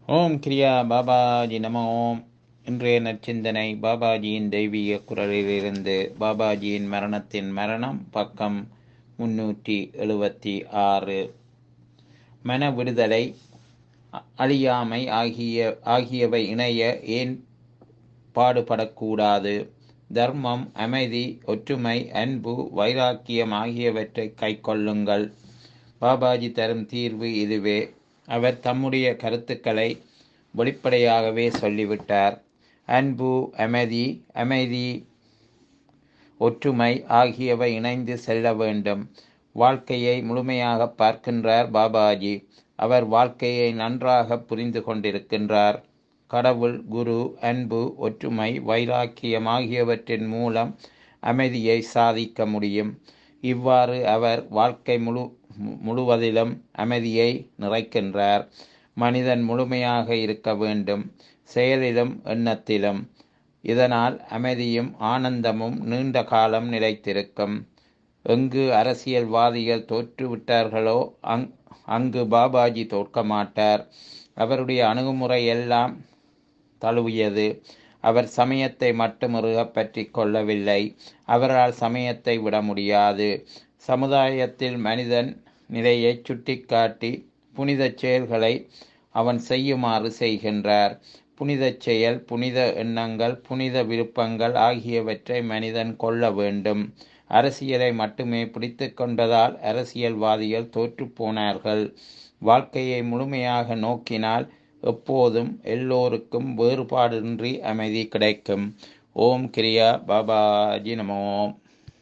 ஓம் கிரியா பாபாஜி நம ஓம் இன்றைய நற்சிந்தனை பாபாஜியின் தெய்வீக குரலிலிருந்து பாபாஜியின் மரணத்தின் மரணம் பக்கம் முன்னூற்றி எழுபத்தி ஆறு மன விடுதலை அ- அழியாமை ஆகிய ஆகியவை இணைய ஏன் பாடுபடக்கூடாது தர்மம் அமைதி ஒற்றுமை அன்பு வைராக்கியம் ஆகியவற்றை கைக்கொள்ளுங்கள் பாபாஜி தரும் தீர்வு இதுவே அவர் தம்முடைய கருத்துக்களை வெளிப்படையாகவே சொல்லிவிட்டார் அன்பு அமைதி அமைதி ஒற்றுமை ஆகியவை இணைந்து செல்ல வேண்டும் வாழ்க்கையை முழுமையாக பார்க்கின்றார் பாபாஜி அவர் வாழ்க்கையை நன்றாக புரிந்து கொண்டிருக்கின்றார் கடவுள் குரு அன்பு ஒற்றுமை வைராக்கியம் ஆகியவற்றின் மூலம் அமைதியை சாதிக்க முடியும் இவ்வாறு அவர் வாழ்க்கை முழு மு- முழுவதிலும் அமைதியை நிறைக்கின்றார் மனிதன் முழுமையாக இருக்க வேண்டும் செயலிலும் எண்ணத்திலும் இதனால் அமைதியும் ஆனந்தமும் நீண்ட காலம் நிலைத்திருக்கும் எங்கு அரசியல்வாதிகள் தோற்றுவிட்டார்களோ அங் அங்கு பாபாஜி தோற்க மாட்டார் அவருடைய அணுகுமுறை எல்லாம் தழுவியது அவர் சமயத்தை மட்டும் இறுகப் பற்றி கொள்ளவில்லை அவரால் சமயத்தை விட முடியாது சமுதாயத்தில் மனிதன் நிலையை சுட்டிக்காட்டி புனிதச் செயல்களை அவன் செய்யுமாறு செய்கின்றார் புனிதச் செயல் புனித எண்ணங்கள் புனித விருப்பங்கள் ஆகியவற்றை மனிதன் கொள்ள வேண்டும் அரசியலை மட்டுமே பிடித்து கொண்டதால் அரசியல்வாதிகள் தோற்றுப் போனார்கள் வாழ்க்கையை முழுமையாக நோக்கினால் எப்போதும் எல்லோருக்கும் வேறுபாடின்றி அமைதி கிடைக்கும் ஓம் கிரியா பாபாஜி நமோம்